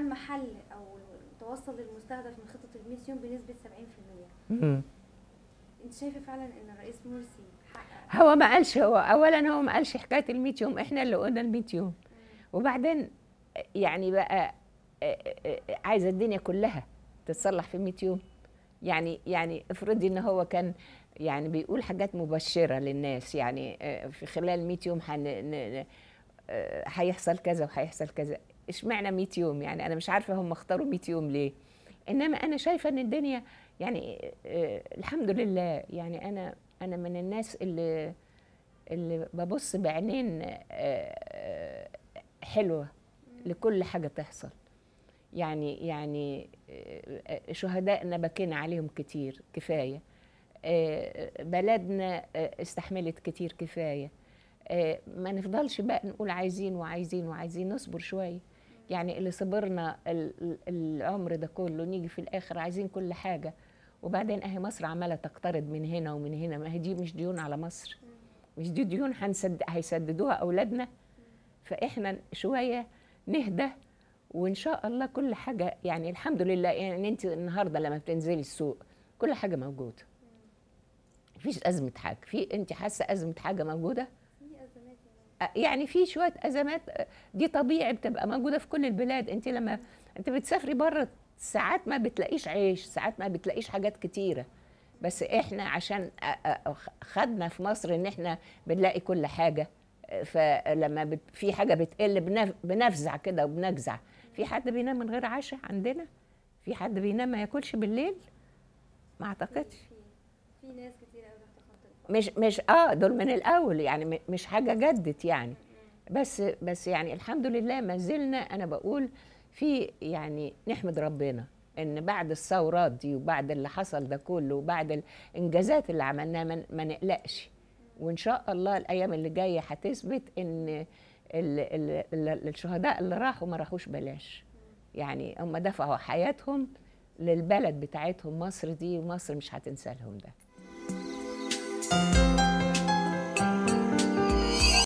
كان محل او توصل للمستهدف من خطه ال 100 يوم بنسبه 70% مم. انت شايفه فعلا ان الرئيس مرسي حقق هو ما قالش هو اولا هو ما قالش حكايه ال 100 يوم احنا اللي قلنا ال 100 يوم وبعدين يعني بقى عايزه الدنيا كلها تتصلح في 100 يوم يعني يعني افرضي ان هو كان يعني بيقول حاجات مبشره للناس يعني في خلال 100 يوم حن ن- ن- هيحصل كذا وهيحصل كذا اشمعنى 100 يوم يعني انا مش عارفه هم اختاروا 100 يوم ليه انما انا شايفه ان الدنيا يعني آه، الحمد لله يعني انا انا من الناس اللي اللي ببص بعينين آه، آه، حلوه لكل حاجه تحصل يعني يعني آه، آه، شهدائنا بكينا عليهم كتير كفايه آه، بلدنا آه، استحملت كتير كفايه آه، ما نفضلش بقى نقول عايزين وعايزين وعايزين نصبر شويه يعني اللي صبرنا ال- ال- العمر ده كله نيجي في الاخر عايزين كل حاجه وبعدين اهي مصر عماله تقترض من هنا ومن هنا ما هي دي مش ديون على مصر مش دي ديون هنسد هيسددوها اولادنا فاحنا شويه نهدى وان شاء الله كل حاجه يعني الحمد لله يعني انت النهارده لما بتنزلي السوق كل حاجه موجوده مفيش ازمه حاجه في انت حاسه ازمه حاجه موجوده في ازمات يا أ- يعني في شويه ازمات أ، دي طبيعي بتبقى موجوده في كل البلاد انت لما انت بتسافري بره ساعات ما بتلاقيش عيش ساعات ما بتلاقيش حاجات كتيره بس احنا عشان أ- أ- خدنا في مصر ان احنا بنلاقي كل حاجه فلما بت في حاجه بتقل بنف- بنفزع كده وبنجزع في حد بينام من غير عشاء عندنا في حد بينام ما ياكلش بالليل ما اعتقدش في في ناس كتير قوي تحت خط الفقر مش مش اه دول من الاول يعني م- مش حاجه جدت يعني بس بس يعني الحمد لله ما زلنا انا بقول في يعني نحمد ربنا ان بعد الثورات دي وبعد اللي حصل ده كله وبعد الانجازات اللي عملناها ما- ما نقلقش وان شاء الله الايام اللي جايه هتثبت ان ال ال ال الشهداء اللي راحوا ما راحوش بلاش يعني هم دفعوا حياتهم للبلد بتاعتهم مصر دي ومصر مش هتنسى لهم ده